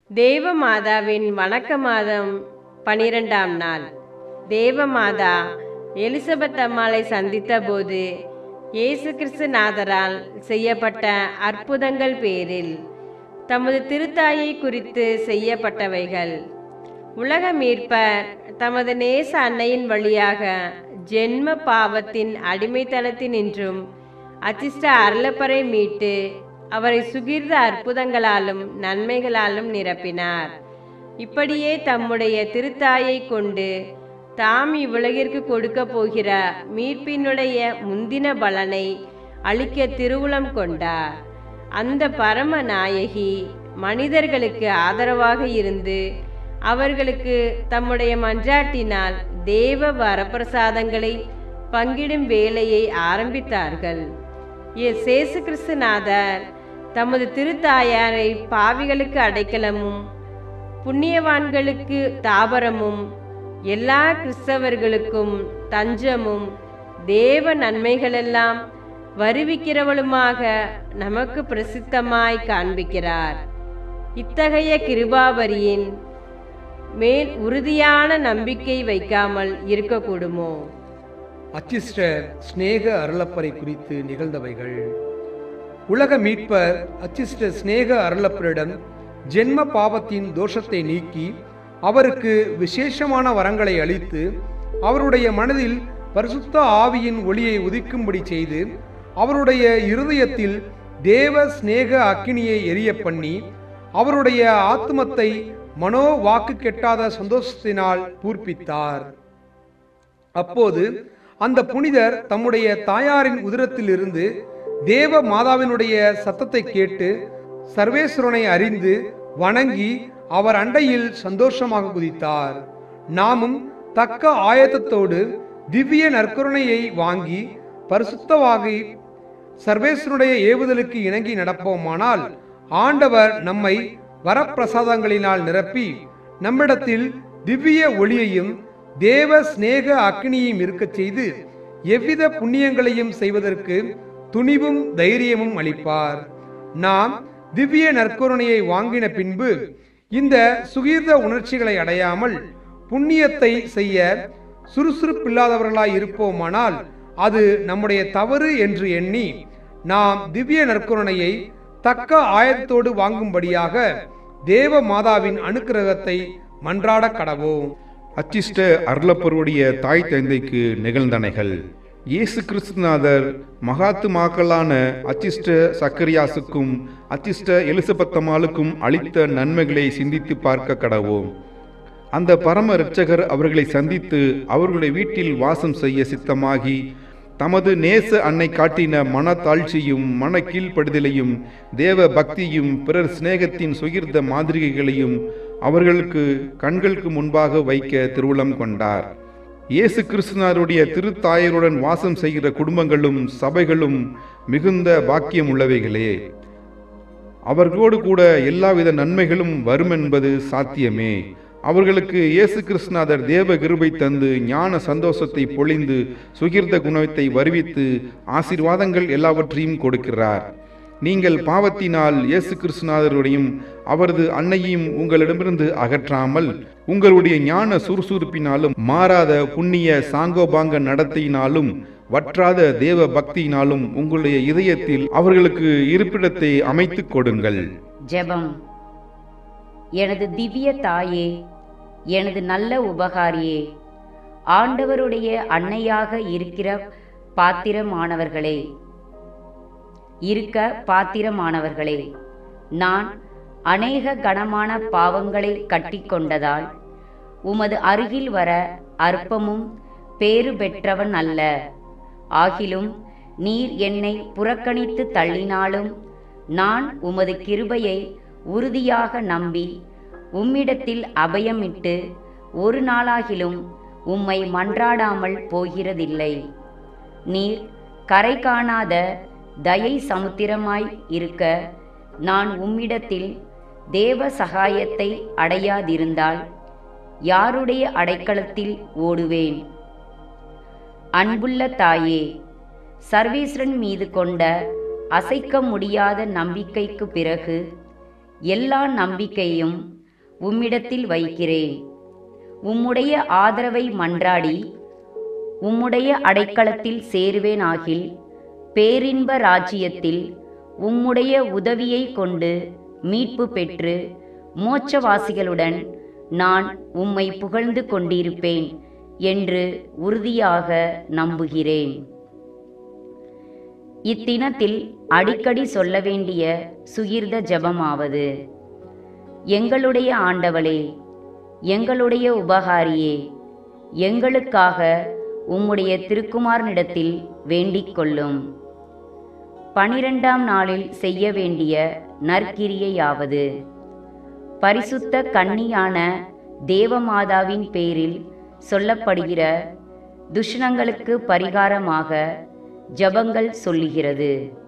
தேவ மாதாவின் வணக்க மாதம் பனிரெண்டாம் நாள் தேவ மாதா எலிசபெத் அம்மாளை சந்தித்த போது இயேசு கிறிஸ்து நாதரால் செய்யப்பட்ட அற்புதங்கள் பேரில் தமது திருத்தாயை குறித்து செய்யப்பட்டவைகள் உலக மீட்பர் தமது நேச அன்னையின் வழியாக ஜென்ம பாவத்தின் அடிமைத்தனத்தினின்றும் அச்சிஷ்ட அருளப்பரை மீட்டு அவரை சுகிர்ந்த அற்புதங்களாலும் நன்மைகளாலும் நிரப்பினார் இப்படியே தம்முடைய திருத்தாயை கொண்டு தாம் இவ்வுலகிற்கு கொடுக்க போகிற மீட்பினுடைய முந்தின பலனை அளிக்க திருவுளம் கொண்டார் அந்த பரம நாயகி மனிதர்களுக்கு ஆதரவாக இருந்து அவர்களுக்கு தம்முடைய மன்றாட்டினால் தேவ வரப்பிரசாதங்களை பங்கிடும் வேலையை ஆரம்பித்தார்கள் சேசு கிறிஸ்துநாதர் தமது திருத்தாயாரை பாவிகளுக்கு அடைக்கலமும் புண்ணியவான்களுக்கு தாபரமும் எல்லா கிறிஸ்தவர்களுக்கும் தஞ்சமும் தேவ நன்மைகளெல்லாம் வருவிக்கிறவளுமாக நமக்கு பிரசித்தமாய் காண்பிக்கிறார் இத்தகைய கிருபாவரியின் மேல் உறுதியான நம்பிக்கை வைக்காமல் இருக்கக்கூடுமோ அச்சிஸ்டர் ஸ்நேக அருளப்பரை குறித்து நிகழ்ந்தவைகள் உலக மீட்பர் அச்சிஸ்டர் ஸ்நேக அருளப்பரிடம் ஜென்ம பாவத்தின் தோஷத்தை நீக்கி அவருக்கு விசேஷமான வரங்களை அளித்து அவருடைய மனதில் பரிசுத்த ஆவியின் ஒளியை உதிக்கும்படி செய்து அவருடைய இருதயத்தில் தேவ ஸ்நேக அக்கினியை எரிய பண்ணி அவருடைய ஆத்மத்தை மனோ வாக்கு கெட்டாத சந்தோஷத்தினால் பூர்ப்பித்தார் அப்போது அந்த புனிதர் தம்முடைய தாயாரின் உதிரத்திலிருந்து தேவ மாதாவினுடைய சத்தத்தை கேட்டு சர்வேஸ்வரனை அறிந்து வணங்கி அவர் அண்டையில் சந்தோஷமாக குதித்தார் நாமும் தக்க ஆயத்தத்தோடு திவ்ய நற்கருணையை வாங்கி பரிசுத்தவாகி சர்வேஸ்வருடைய ஏவுதலுக்கு இணங்கி நடப்போமானால் ஆண்டவர் நம்மை வரப்பிரசாதங்களினால் நிரப்பி நம்மிடத்தில் திவ்ய ஒளியையும் தேவ சிநேக அக்னியையும் இருக்கச் செய்து எவ்வித புண்ணியங்களையும் செய்வதற்கு துணிவும் தைரியமும் அளிப்பார் நாம் திவ்ய நற்கருணையை வாங்கின பின்பு இந்த சுகீர்த உணர்ச்சிகளை அடையாமல் புண்ணியத்தை செய்ய சுறுசுறுப்பில்லாதவர்களாய் இருப்போமானால் அது நம்முடைய தவறு என்று எண்ணி நாம் திவ்ய நற்கருணையை தக்க ஆயத்தோடு வாங்கும்படியாக தேவ மாதாவின் அனுக்கிரகத்தை மன்றாட கடவோம் அச்சிஷ்ட அருளப்பருடைய தாய் தந்தைக்கு நிகழ்ந்தனைகள் இயேசு கிறிஸ்துநாதர் மகாத்துமாக்களான அச்சிஷ்ட சக்கரியாசுக்கும் அச்சிஷ்ட எலிசபெத்தம்மாளுக்கும் அளித்த நன்மைகளை சிந்தித்து பார்க்க கடவோம் அந்த பரம இரட்சகர் அவர்களை சந்தித்து அவர்களுடைய வீட்டில் வாசம் செய்ய சித்தமாகி தமது நேச அன்னை காட்டின மனத்தாழ்ச்சியும் மன கீழ்ப்படுதலையும் தேவ பக்தியும் பிறர் சிநேகத்தின் சுகிர்ந்த மாதிரிகைகளையும் அவர்களுக்கு கண்களுக்கு முன்பாக வைக்க திருவுளம் கொண்டார் இயேசு கிறிஸ்துனாருடைய திருத்தாயருடன் வாசம் செய்கிற குடும்பங்களும் சபைகளும் மிகுந்த பாக்கியம் உள்ளவைகளே அவர்களோடு கூட எல்லாவித நன்மைகளும் வரும் என்பது சாத்தியமே அவர்களுக்கு இயேசு கிறிஸ்துநாதர் தேவ கிருபை தந்து ஞான சந்தோஷத்தை பொழிந்து சுகிர்த குணத்தை வருவித்து ஆசீர்வாதங்கள் எல்லாவற்றையும் கொடுக்கிறார் நீங்கள் பாவத்தினால் இயேசு கிறிஸ்துநாதருடையும் அவரது அன்னையும் உங்களிடமிருந்து அகற்றாமல் உங்களுடைய ஞான சுறுசுறுப்பினாலும் மாறாத புண்ணிய சாங்கோபாங்க நடத்தையினாலும் வற்றாத தேவ பக்தியினாலும் உங்களுடைய இதயத்தில் அவர்களுக்கு இருப்பிடத்தை அமைத்துக் கொடுங்கள் ஜெபம் எனது திவ்ய தாயே எனது நல்ல உபகாரியே ஆண்டவருடைய அன்னையாக இருக்கிற பாத்திரமானவர்களே இருக்க பாத்திரமானவர்களே நான் அநேக கனமான பாவங்களை கட்டிக்கொண்டதால் உமது அருகில் வர அற்பமும் பேறு பெற்றவன் அல்ல ஆகிலும் நீர் என்னை புறக்கணித்து தள்ளினாலும் நான் உமது கிருபையை உறுதியாக நம்பி உம்மிடத்தில் அபயமிட்டு ஒரு நாளாகிலும் உம்மை மன்றாடாமல் போகிறதில்லை நீர் கரை காணாத தயை சமுத்திரமாய் இருக்க நான் உம்மிடத்தில் தேவ சகாயத்தை அடையாதிருந்தால் யாருடைய அடைக்கலத்தில் ஓடுவேன் அன்புள்ள தாயே சர்வேஸ்வரன் மீது கொண்ட அசைக்க முடியாத நம்பிக்கைக்கு பிறகு எல்லா நம்பிக்கையும் உம்மிடத்தில் வைக்கிறேன் உம்முடைய ஆதரவை மன்றாடி உம்முடைய அடைக்கலத்தில் சேருவேனாகில் பேரின்ப ராஜ்யத்தில் உம்முடைய உதவியை கொண்டு மீட்பு பெற்று மோட்சவாசிகளுடன் நான் உம்மை புகழ்ந்து கொண்டிருப்பேன் என்று உறுதியாக நம்புகிறேன் இத்தினத்தில் அடிக்கடி சொல்ல வேண்டிய சுகிர்த ஜபமாவது எங்களுடைய ஆண்டவளே எங்களுடைய உபகாரியே எங்களுக்காக உம்முடைய திருக்குமாரனிடத்தில் வேண்டிக் கொள்ளும் பனிரெண்டாம் நாளில் செய்ய வேண்டிய நற்கிரியையாவது பரிசுத்த கன்னியான தேவமாதாவின் பேரில் சொல்லப்படுகிற துஷ்ணங்களுக்கு பரிகாரமாக ஜபங்கள் சொல்லுகிறது